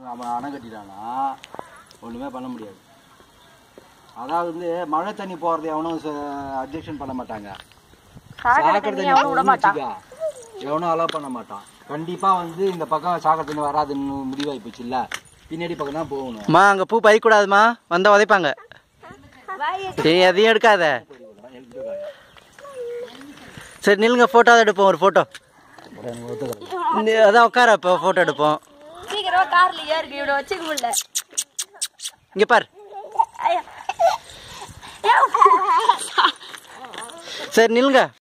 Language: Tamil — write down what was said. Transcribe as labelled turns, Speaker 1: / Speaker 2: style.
Speaker 1: அவன் அணை கட்டிட்டானா ஒன்றுமே பண்ண முடியாது அதாவது வந்து மழை தண்ணி போகிறது எவனும் அப்ஜெக்ஷன் பண்ண மாட்டாங்க சாக்கடை தண்ணி போகுதுன்னு வச்சுக்கோ, எவனும் அலோவ் பண்ண மாட்டான் கண்டிப்பா வந்து இந்த பக்கம் சாக்கடை தண்ணி வராதுன்னு முடிவாகி போச்சு இல்ல பின்னாடி பக்கம் தான் போகணும்
Speaker 2: அம்மா அங்கே பூ பறிக்கூடாதுமா வந்தால் உதைப்பாங்க சரி எதையும் எடுக்காத சரி நில்லுங்க ஃபோட்டோ எடுப்போம் ஒரு ஃபோட்டோ அதான் உட்கார இப்போ ஃபோட்டோ எடுப்போம்
Speaker 3: சீக்கிரமா கார்ல ஏறுங்க இவனை வச்சுக்க முடியல
Speaker 2: இங்கே பார்
Speaker 3: ஐயா.
Speaker 2: சரி நில்லுங்க